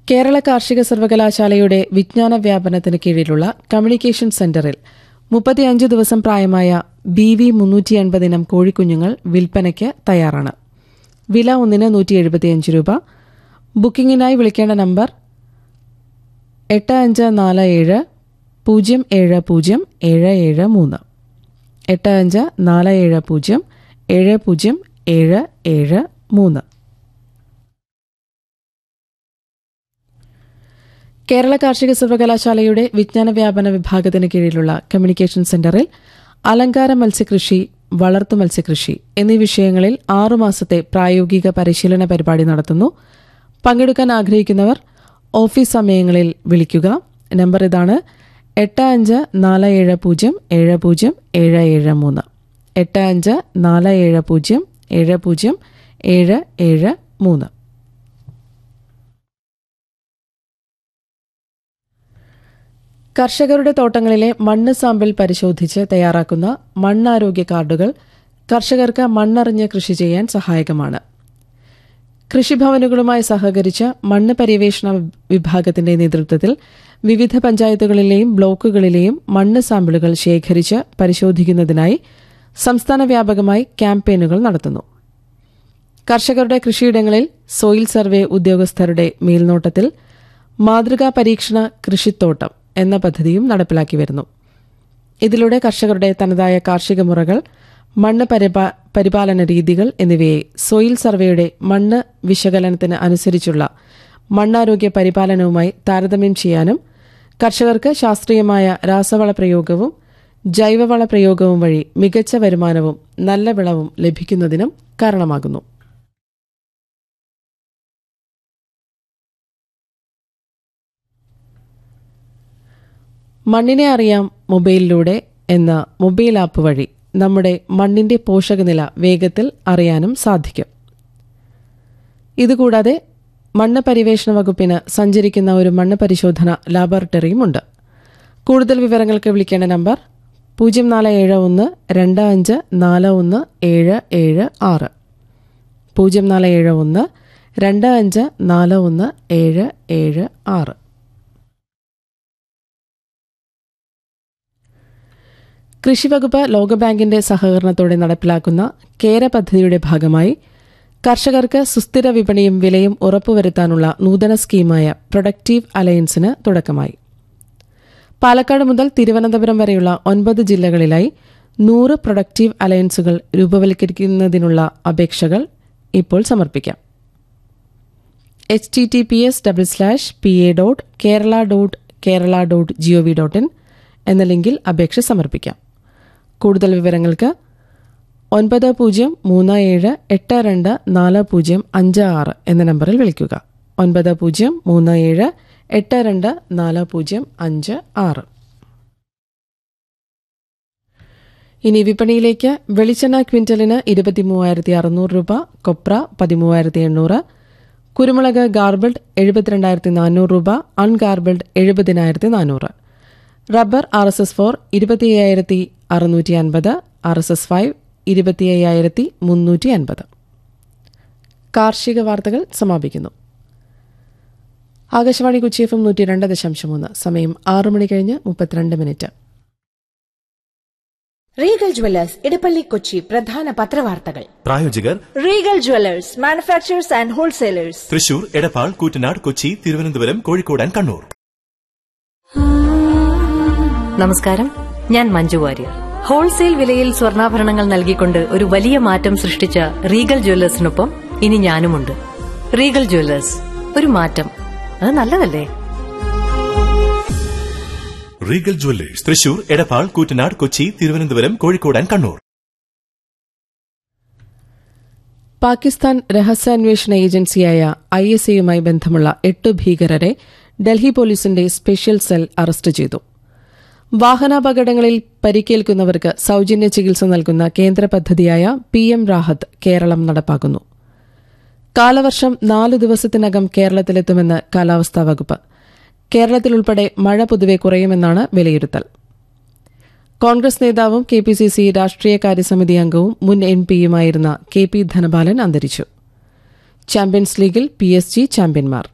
കേരള കാർഷിക സർവകലാശാലയുടെ വിജ്ഞാന വ്യാപനത്തിന് കീഴിലുള്ള കമ്മ്യൂണിക്കേഷൻ സെന്ററിൽ മുപ്പത്തിയഞ്ച് ദിവസം പ്രായമായ ബി വി മുന്നൂറ്റി എൺപത് ഇനം കോഴിക്കുഞ്ഞുങ്ങൾ വിൽപ്പനയ്ക്ക് തയ്യാറാണ് വില ഒന്നിന് നൂറ്റി എഴുപത്തിയഞ്ച് രൂപ ബുക്കിംഗിനായി വിളിക്കേണ്ട നമ്പർ എട്ട് അഞ്ച് നാല് ഏഴ് പൂജ്യം ഏഴ് പൂജ്യം ഏഴ് ഏഴ് മൂന്ന് എട്ട് അഞ്ച് നാല് ഏഴ് പൂജ്യം ഏഴ് പൂജ്യം ഏഴ് ഏഴ് മൂന്ന് കേരള കാർഷിക സർവകലാശാലയുടെ വിജ്ഞാന വ്യാപന വിഭാഗത്തിന് കീഴിലുള്ള കമ്മ്യൂണിക്കേഷൻ സെന്ററിൽ അലങ്കാര മത്സ്യകൃഷി വളർത്തു മത്സ്യകൃഷി എന്നീ വിഷയങ്ങളിൽ ആറുമാസത്തെ പ്രായോഗിക പരിശീലന പരിപാടി നടത്തുന്നു പങ്കെടുക്കാൻ ആഗ്രഹിക്കുന്നവർ ഓഫീസ് സമയങ്ങളിൽ വിളിക്കുക നമ്പർ ഇതാണ് എട്ട് അഞ്ച് നാല് ഏഴ് പൂജ്യം ഏഴ് പൂജ്യം ഏഴ് ഏഴ് മൂന്ന് എട്ട് അഞ്ച് നാല് ഏഴ് പൂജ്യം ഏഴ് പൂജ്യം ഏഴ് ഏഴ് മൂന്ന് കർഷകരുടെ തോട്ടങ്ങളിലെ മണ്ണ് സാമ്പിൾ പരിശോധിച്ച് തയ്യാറാക്കുന്ന മണ്ണാരോഗ്യ കാർഡുകൾ കർഷകർക്ക് മണ്ണറിഞ്ഞ് കൃഷി ചെയ്യാൻ സഹായകമാണ് കൃഷിഭവനുകളുമായി സഹകരിച്ച് മണ്ണ് പര്യവേഷണ വിഭാഗത്തിന്റെ നേതൃത്വത്തിൽ വിവിധ പഞ്ചായത്തുകളിലെയും ബ്ലോക്കുകളിലെയും മണ്ണ് സാമ്പിളുകൾ ശേഖരിച്ച് പരിശോധിക്കുന്നതിനായി സംസ്ഥാന വ്യാപകമായി ക്യാമ്പയിനുകൾ നടത്തുന്നു കർഷകരുടെ കൃഷിയിടങ്ങളിൽ സോയിൽ സർവേ ഉദ്യോഗസ്ഥരുടെ മേൽനോട്ടത്തിൽ മാതൃകാ പരീക്ഷണ കൃഷിത്തോട്ടം എന്ന പദ്ധതിയും നടപ്പിലാക്കി വരുന്നു ഇതിലൂടെ കർഷകരുടെ തനതായ കാർഷിക മുറകൾ മണ്ണ് പരിപാ- പരിപാലന രീതികൾ എന്നിവയെ സോയിൽ സർവേയുടെ മണ്ണ് വിശകലനത്തിന് അനുസരിച്ചുള്ള മണ്ണാരോഗ്യ പരിപാലനവുമായി താരതമ്യം ചെയ്യാനും കർഷകർക്ക് ശാസ്ത്രീയമായ രാസവള പ്രയോഗവും ജൈവവള പ്രയോഗവും വഴി മികച്ച വരുമാനവും നല്ല വിളവും ലഭിക്കുന്നതിനും കാരണമാകുന്നു മണ്ണിനെ അറിയാം മൊബൈലിലൂടെ എന്ന മൊബൈൽ ആപ്പ് വഴി നമ്മുടെ മണ്ണിന്റെ പോഷകനില വേഗത്തിൽ അറിയാനും സാധിക്കും ഇതുകൂടാതെ മണ്ണ് പരിവേഷണ വകുപ്പിന് സഞ്ചരിക്കുന്ന ഒരു മണ്ണ് പരിശോധന ലാബോറട്ടറിയും ഉണ്ട് കൂടുതൽ വിവരങ്ങൾക്ക് വിളിക്കേണ്ട നമ്പർ പൂജ്യം നാല് ഏഴ് ഒന്ന് രണ്ട് അഞ്ച് നാല് ഒന്ന് ഏഴ് ഏഴ് ആറ് പൂജ്യം നാല് ഏഴ് ഒന്ന് രണ്ട് അഞ്ച് നാല് ഒന്ന് ഏഴ് ഏഴ് ആറ് കൃഷിവകുപ്പ് ലോകബാങ്കിന്റെ സഹകരണത്തോടെ നടപ്പിലാക്കുന്ന കേര പദ്ധതിയുടെ ഭാഗമായി കർഷകർക്ക് സുസ്ഥിര വിപണിയും വിലയും ഉറപ്പുവരുത്താനുള്ള നൂതന സ്കീമായ പ്രൊഡക്റ്റീവ് അലയൻസിന് തുടക്കമായി പാലക്കാട് മുതൽ തിരുവനന്തപുരം വരെയുള്ള ഒൻപത് ജില്ലകളിലായി നൂറ് പ്രൊഡക്റ്റീവ് അലയൻസുകൾ രൂപവൽക്കരിക്കുന്നതിനുള്ള അപേക്ഷകൾ ഇപ്പോൾ സമർപ്പിക്കാം H T T P S double slash P A dot Kerala dot Kerala dot G O V dot in എന്ന ലിങ്കിൽ അപേക്ഷ സമർപ്പിക്കാം കൂടുതൽ വിവരങ്ങൾക്ക് ഒൻപത് പൂജ്യം മൂന്ന് ഏഴ് എട്ട് രണ്ട് നാല് പൂജ്യം അഞ്ച് ആറ് എന്ന നമ്പറിൽ വിളിക്കുക ഒൻപത് പൂജ്യം മൂന്ന് ഏഴ് എട്ട് രണ്ട് നാല് പൂജ്യം അഞ്ച് ആറ് ഇനി വിപണിയിലേക്ക് വെളിച്ചെണ്ണ ക്വിന്റലിന് ഇരുപത്തിമൂവായിരത്തി അറുന്നൂറ് രൂപ കൊപ്ര പതിമൂവായിരത്തി എണ്ണൂറ് കുരുമുളക് ഗാർബിൾഡ് എഴുപത്തിരണ്ടായിരത്തി നാനൂറ് രൂപ അൺഗാർബിൾഡ് എഴുപതിനായിരത്തി നാനൂറ് rubber R S S four ഇരുപത്തി അയ്യായിരത്തി അറുന്നൂറ്റി അൻപത് ആർ എസ് എസ് ഫൈവ് ഇരുപത്തി അയ്യായിരത്തി മുന്നൂറ്റി അൻപത് കാർഷിക വാർത്തകൾ സമാപിക്കുന്നു ആകാശവാണി കൊച്ചി എഫ് എം നൂറ്റി രണ്ട് ദശാംശം മൂന്ന് സമയം ആറ് മണി കഴിഞ്ഞ് മുപ്പത്തിരണ്ട് minute Regal jewellers Edappally Kochi പ്രധാന പത്രവാർത്തകൾ പ്രായോജകർ Regal jewellers manufacturers and wholesalers Thrissur Edappal Koottanad Kochi Thiruvananthapuram Kozhikode and Kannur നമസ്കാരം ഞാൻ മഞ്ജു വാര്യർ ഹോൾസെയിൽ വിലയിൽ സ്വർണ്ണാഭരണങ്ങൾ നൽകിക്കൊണ്ട് ഒരു വലിയ മാറ്റം സൃഷ്ടിച്ച റീഗൽ ജ്വല്ലേഴ്സിനൊപ്പം ഇനി ഞാനുമുണ്ട് റീഗൽ ജ്വല്ലേഴ്സ് ഒരു മാറ്റം അത് നല്ലതല്ലേ Regal jewellers Thrissur Edappal Koottanad Kochi Thiruvananthapuram Kozhikode and Kannur Pakistan രഹസ്യാന്വേഷണ ഏജൻസിയായ ഐ എസ് എയുമായി ബന്ധമുള്ള എട്ട് ഭീകരരെ ഡൽഹി പോലീസിന്റെ സ്പെഷ്യൽ സെൽ അറസ്റ്റ് ചെയ്തു വാഹനാപകടങ്ങളിൽ പരിക്കേൽക്കുന്നവർക്ക് സൌജന്യ ചികിത്സ നൽകുന്ന കേന്ദ്ര പദ്ധതിയായ പി എം റാഹത്ത് കേരളം നടപ്പാക്കുന്നു കാലവർഷം നാലു ദിവസത്തിനകം കേരളത്തിലെത്തുമെന്ന് കാലാവസ്ഥാ വകുപ്പ് കേരളത്തിലുൾപ്പെടെ മഴ പൊതുവെ കുറയുമെന്നാണ് വിലയിരുത്തൽ കോൺഗ്രസ് നേതാവും കെ പി സി സി രാഷ്ട്രീയകാര്യസമിതി അംഗവും മുൻ എം പിയുമായിരുന്ന കെ പി ധനപാലൻ അന്തരിച്ചു ചാമ്പ്യൻസ് ലീഗിൽ പി എസ് ജി ചാമ്പ്യന്മാർ